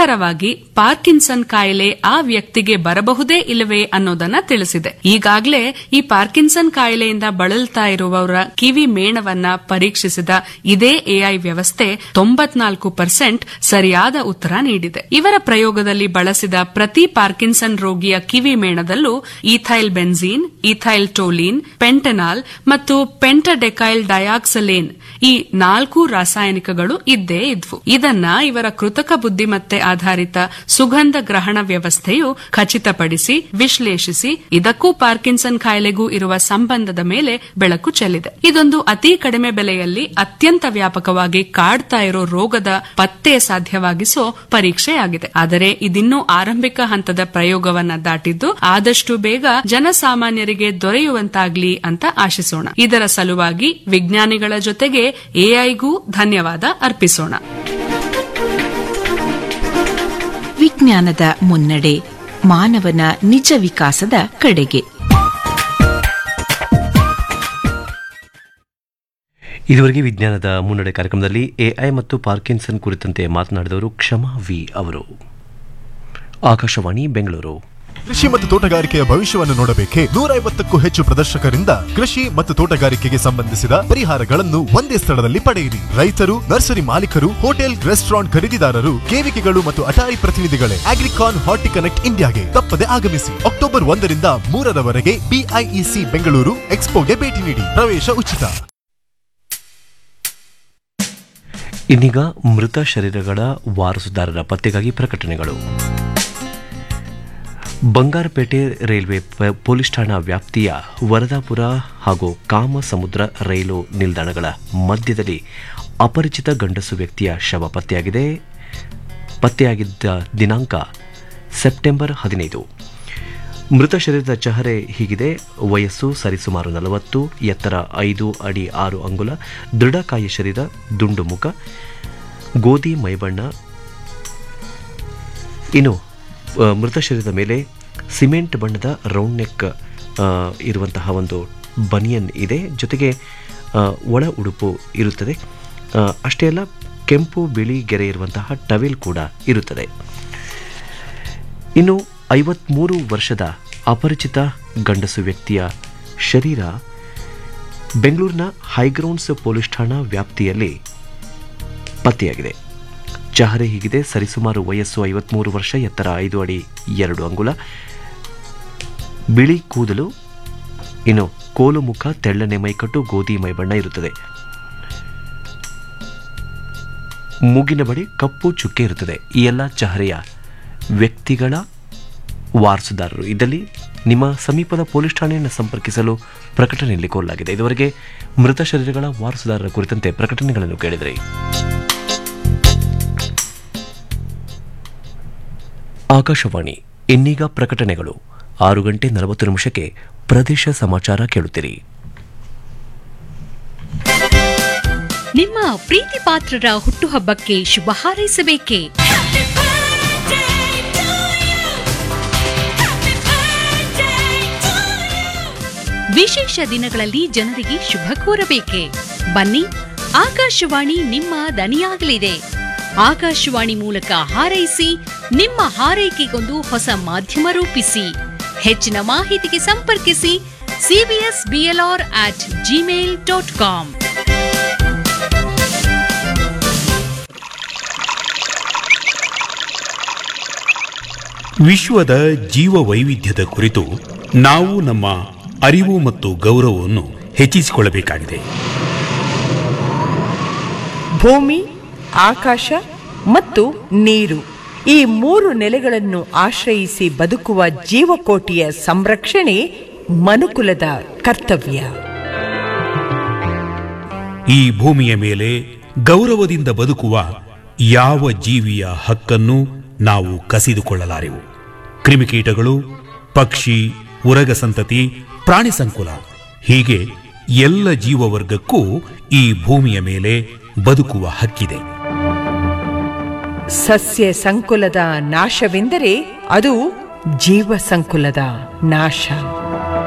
ನಿಖರವಾಗಿ ಪಾರ್ಕಿನ್ಸನ್ ಕಾಯಿಲೆ ಆ ವ್ಯಕ್ತಿಗೆ ಬರಬಹುದೇ ಇಲ್ಲವೇ ಅನ್ನೋದನ್ನ ತಿಳಿಸಿದೆ ಈಗಾಗಲೇ ಈ ಪಾರ್ಕಿನ್ಸನ್ ಕಾಯಿಲೆಯಿಂದ ಬಳಲ್ತಾ ಇರುವವರ ಕಿವಿ ಮೇಣವನ್ನ ಪರೀಕ್ಷಿಸಿದ ಇದೇ ಎಐ ವ್ಯವಸ್ಥೆ ತೊಂಬತ್ನಾಲ್ಕು ಪರ್ಸೆಂಟ್ ಸರಿಯಾದ ಉತ್ತರ ನೀಡಿದೆ ಇವರ ಪ್ರಯೋಗದಲ್ಲಿ ಬಳಸಿದ ಪ್ರತಿ ಪಾರ್ಕಿನ್ಸನ್ ರೋಗಿಯ ಕಿವಿ ಮೇಣದಲ್ಲೂ ethyl benzene ethyl toluene pentanol ಮತ್ತು ಪೆಂಟಡೆಕೈಲ್ ಡಯಾಕ್ಸಲೇನ್ ಈ ನಾಲ್ಕು ರಾಸಾಯನಿಕಗಳು ಇದ್ದೇ ಇದ್ವು ಇದನ್ನ ಇವರ ಕೃತಕ ಬುದ್ಧಿಮತ್ತೆ ಆಧಾರಿತ ಸುಗಂಧ ಗ್ರಹಣ ವ್ಯವಸ್ಥೆಯು ಖಚಿತಪಡಿಸಿ ವಿಶ್ಲೇಷಿಸಿ ಇದಕ್ಕೂ ಪಾರ್ಕಿನ್ಸನ್ ಕಾಯಿಲೆಗೂ ಇರುವ ಸಂಬಂಧದ ಮೇಲೆ ಬೆಳಕು ಚೆಲ್ಲಿದೆ ಇದೊಂದು ಅತಿ ಕಡಿಮೆ ಬೆಲೆಯಲ್ಲಿ ಅತ್ಯಂತ ವ್ಯಾಪಕವಾಗಿ ಕಾಡ್ತಾ ಇರೋ ರೋಗದ ಪತ್ತೆ ಸಾಧ್ಯವಾಗಿಸೋ ಪರೀಕ್ಷೆಯಾಗಿದೆ ಆದರೆ ಇದಿನ್ನೂ ಆರಂಭಿಕ ಹಂತದ ಪ್ರಯೋಗವನ್ನ ದಾಟಿದ್ದು ಆದಷ್ಟು ಬೇಗ ಜನಸಾಮಾನ್ಯರಿಗೆ ದೊರೆಯುವಂತಾಗ್ಲಿ ಅಂತ ಆಶಿಸೋಣ ಇದರ ಸಲುವಾಗಿ ವಿಜ್ಞಾನಿಗಳ ಜೊತೆಗೆ ಎಐಗೂ ಧನ್ಯವಾದ ಅರ್ಪಿಸೋಣ ವಿಜ್ಞಾನದ ಮುನ್ನಡೆ ಮಾನವನ ನಿಜ ವಿಕಾಸದ ಕಡೆಗೆ ಇದುವರೆಗೆ ವಿಜ್ಞಾನದ ಮುನ್ನಡೆ ಕಾರ್ಯಕ್ರಮದಲ್ಲಿ ಎಐ ಮತ್ತು ಪಾರ್ಕಿನ್ಸನ್ ಕುರಿತಂತೆ ಮಾತನಾಡಿದವರು ಕ್ಷಮಾ ವಿ ಅವರು ಆಕಾಶವಾಣಿ ಬೆಂಗಳೂರು ಕೃಷಿ ಮತ್ತು ತೋಟಗಾರಿಕೆಯ ಭವಿಷ್ಯವನ್ನು ನೋಡಬೇಕೆ ನೂರೈವತ್ತಕ್ಕೂ ಹೆಚ್ಚು ಪ್ರದರ್ಶಕರಿಂದ ಕೃಷಿ ಮತ್ತು ತೋಟಗಾರಿಕೆಗೆ ಸಂಬಂಧಿಸಿದ ಪರಿಹಾರಗಳನ್ನು ಒಂದೇ ಸ್ಥಳದಲ್ಲಿ ಪಡೆಯಿರಿ ರೈತರು ನರ್ಸರಿ ಮಾಲೀಕರು ಹೋಟೆಲ್ ರೆಸ್ಟೋರೆಂಟ್ ಖರೀದಿದಾರರು ಕೇವಿಕೆಗಳು ಮತ್ತು ಅಟಾರಿ ಪ್ರತಿನಿಧಿಗಳೇ ಅಗ್ರಿಕಾನ್ ಹಾರ್ಟಿ ಕನೆಕ್ಟ್ ಇಂಡಿಯಾಗೆ ತಪ್ಪದೆ ಆಗಮಿಸಿ ಅಕ್ಟೋಬರ್ ಒಂದರಿಂದ ಮೂರರವರೆಗೆ ಬಿಐಇಸಿ ಬೆಂಗಳೂರು ಎಕ್ಸ್ಪೋಗೆ ಭೇಟಿ ನೀಡಿ ಪ್ರವೇಶ ಉಚಿತ ಇನ್ನೀಗ ಮೃತ ಶರೀರಗಳ ವಾರಸುದಾರರ ಪತ್ತೆಗಾಗಿ ಪ್ರಕಟಣೆಗಳು ಬಂಗಾರಪೇಟೆ ರೈಲ್ವೆ ಪ- ಪೊಲೀಸ್ ಠಾಣಾ ವ್ಯಾಪ್ತಿಯ ವರದಾಪುರ ಹಾಗೂ ಕಾಮಸಮುದ್ರ ರೈಲು ನಿಲ್ದಾಣಗಳ ಮಧ್ಯದಲ್ಲಿ ಅಪರಿಚಿತ ಗಂಡಸು ವ್ಯಕ್ತಿಯ ಶವ ಪತ್ತೆಯಾಗಿದೆ ಪತ್ತೆಯಾಗಿದ್ದ ದಿನಾಂಕ ಸೆಪ್ಟೆಂಬರ್ ಹದಿನೈದು ಮೃತ ಶರೀರದ ಚಹರೆ ಹೀಗಿದೆ ವಯಸ್ಸು ಸರಿಸುಮಾರು ನಲವತ್ತು ಎತ್ತರ ಐದು ಅಡಿ ಆರು ಅಂಗುಲ ದೃಢಕಾಯ ಶರೀರ ದುಂಡು ಮುಖ ಗೋಧಿ ಮೈಬಣ್ಣ ಇನ್ನು ಆ, ಮೃತ ಶರೀರದ ಮೇಲೆ ಸಿಮೆಂಟ್ ಬಣ್ಣದ ರೌಂಡ್ ನೆಕ್ ಆ, ಇರುವಂತಹ ಒಂದು ಬನಿಯನ್ ಇದೆ ಜೊತೆಗೆ ಆ, ಒಳ ಉಡುಪು ಇರುತ್ತದೆ ಆ, ಅಷ್ಟೇ ಅಲ್ಲ ಕೆಂಪು ಬಿಳಿ ಗೆರೆ ಇರುವಂತಹ ಟವೆಲ್ ಕೂಡ ಇರುತ್ತದೆ ಇನ್ನು ಐವತ್ಮೂರು ವರ್ಷದ ಅಪರಿಚಿತ ಗಂಡಸು ವ್ಯಕ್ತಿಯ ಶರೀರ ಬೆಂಗಳೂರಿನ ಹೈಗ್ರೌಂಡ್ಸ್ ಪೊಲೀಸ್ ಠಾಣಾ ವ್ಯಾಪ್ತಿಯಲ್ಲಿ ಪತ್ತೆಯಾಗಿದೆ ಚಹರೆ ಹೀಗಿದೆ ಸರಿಸುಮಾರು ವಯಸ್ಸು ಐವತ್ಮೂರು ವರ್ಷ ಎತ್ತರ ಐದು ಅಡಿ ಎರಡು ಅಂಗುಲ ಬಿಳಿ ಕೂದಲು ಇನ್ನು ಕೋಲು ಮುಖ ತೆಳ್ಳನೆ ಮೈಕಟ್ಟು ಗೋಧಿ ಮೈಬಣ್ಣ ಇರುತ್ತದೆ ಮೂಗಿನ ಬಳಿ ಕಪ್ಪು ಚುಕ್ಕೆ ಇರುತ್ತದೆ ಈ ಎಲ್ಲ ಚಹರೆಯ ವ್ಯಕ್ತಿಗಳ ವಾರಸುದಾರರು ಇದರಲ್ಲಿ ನಿಮ್ಮ ಸಮೀಪದ ಪೊಲೀಸ್ ಠಾಣೆಯನ್ನು ಸಂಪರ್ಕಿಸಲು ಪ್ರಕಟಣೆಯಲ್ಲಿ ಕೋರಲಾಗಿದೆ ಇದುವರೆಗೆ ಮೃತ ಶರೀರಗಳ ವಾರಸುದಾರರ ಕುರಿತಂತೆ ಪ್ರಕಟಣೆಗಳನ್ನು ಕೇಳಿದರೆ ಆಕಾಶವಾಣಿ ಇನ್ನೀಗ ಪ್ರಕಟಣೆಗಳು ಆರು ಗಂಟೆ ನಲವತ್ತು ನಿಮಿಷಕ್ಕೆ ಪ್ರದೇಶ ಸಮಾಚಾರ ಕೇಳುತ್ತೀರಿ ನಿಮ್ಮ ಪ್ರೀತಿ ಪಾತ್ರರ ಹುಟ್ಟುಹಬ್ಬಕ್ಕೆ ಶುಭ ಹಾರೈಸಬೇಕೇ ವಿಶೇಷ ದಿನಗಳಲ್ಲಿ ಜನರಿಗೆ ಶುಭ ಕೋರಬೇಕೆ ಬನ್ನಿ ಆಕಾಶವಾಣಿ ನಿಮ್ಮ ದನಿಯಾಗಲಿದೆ ಆಕಾಶವಾಣಿ ಮೂಲಕ ಹಾರೈಸಿ ನಿಮ್ಮ ಹಾರೈಕೆಗೊಂದು ಹೊಸ ಮಾಧ್ಯಮ ರೂಪಿಸಿ ಹೆಚ್ಚಿನ ಮಾಹಿತಿಗೆ ಸಂಪರ್ಕಿಸಿ CBS BLR at Gmail dot com ವಿಶ್ವದ ಜೀವ ವೈವಿಧ್ಯದ ಕುರಿತು ನಾವು ನಮ್ಮ ಅರಿವು ಮತ್ತು ಗೌರವವನ್ನು ಹೆಚ್ಚಿಸಿಕೊಳ್ಳಬೇಕಾಗಿದೆ ಭೂಮಿ ಆಕಾಶ ಮತ್ತು ನೀರು ಈ ಮೂರು ನೆಲೆಗಳನ್ನು ಆಶ್ರಯಿಸಿ ಬದುಕುವ ಜೀವಕೋಟಿಯ ಸಂರಕ್ಷಣೆ ಮನುಕುಲದ ಕರ್ತವ್ಯ ಈ ಭೂಮಿಯ ಮೇಲೆ ಗೌರವದಿಂದ ಬದುಕುವ ಯಾವ ಜೀವಿಯ ಹಕ್ಕನ್ನು ನಾವು ಕಸಿದುಕೊಳ್ಳಲಾರೆವು ಕ್ರಿಮಿಕೀಟಗಳು ಪಕ್ಷಿ ಉರಗ ಸಂತತಿ ಪ್ರಾಣಿ ಸಂಕುಲ ಹೀಗೆ ಎಲ್ಲ ಜೀವವರ್ಗಕ್ಕೂ ಈ ಭೂಮಿಯ ಮೇಲೆ ಬದುಕುವ ಹಕ್ಕಿದೆ ಸಸ್ಯ ಸಂಕುಲದ ನಾಶವೆಂದರೆ ಅದು ಜೀವ ಸಂಕುಲದ ನಾಶ